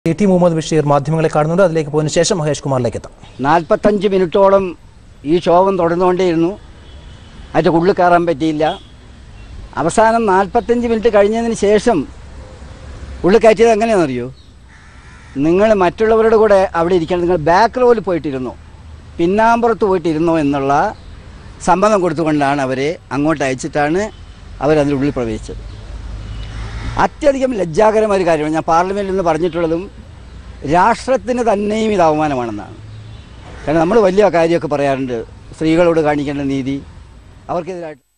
A T Muhammad Basheer മാധ്യമങ്ങളെ കാണുന്നുണ്ട് അതിലേക്ക് പോയതിനു ശേഷം മഹേഷ് കുമാറിലേക്ക് എത്താം നാൽപ്പത്തഞ്ച് മിനിറ്റോളം ഈ ശോകം തുടർന്നുകൊണ്ടേയിരുന്നു അതിൻ്റെ ഉള്ളിൽ കയറാൻ പറ്റിയില്ല അവസാനം നാൽപ്പത്തഞ്ച് മിനിറ്റ് കഴിഞ്ഞതിന് ശേഷം ഉള്ളിൽ കയറ്റിയത് എങ്ങനെയാണെന്നറിയോ നിങ്ങൾ മറ്റുള്ളവരുടെ കൂടെ അവിടെ ഇരിക്കണം നിങ്ങൾ ബാക്ക് റോയിൽ പോയിട്ടിരുന്നു പിന്നാമ്പുറത്ത് പോയിട്ടിരുന്നോ എന്നുള്ള സമ്മതം കൊടുത്തുകൊണ്ടാണ് അവരെ അങ്ങോട്ട് അയച്ചിട്ടാണ് അവരതിൻ്റെ ഉള്ളിൽ പ്രവേശിച്ചത് അത്യധികം ലജ്ജാകരമായ ഒരു കാര്യമാണ് ഞാൻ പാർലമെൻറ്റിൽ നിന്ന് പറഞ്ഞിട്ടുള്ളതും രാഷ്ട്രത്തിന് തന്നെയും ഇത് അവമാനമാണെന്നാണ് കാരണം നമ്മൾ വലിയ കാര്യമൊക്കെ പറയാറുണ്ട് സ്ത്രീകളോട് കാണിക്കേണ്ട നീതി അവർക്കെതിരായിട്ട്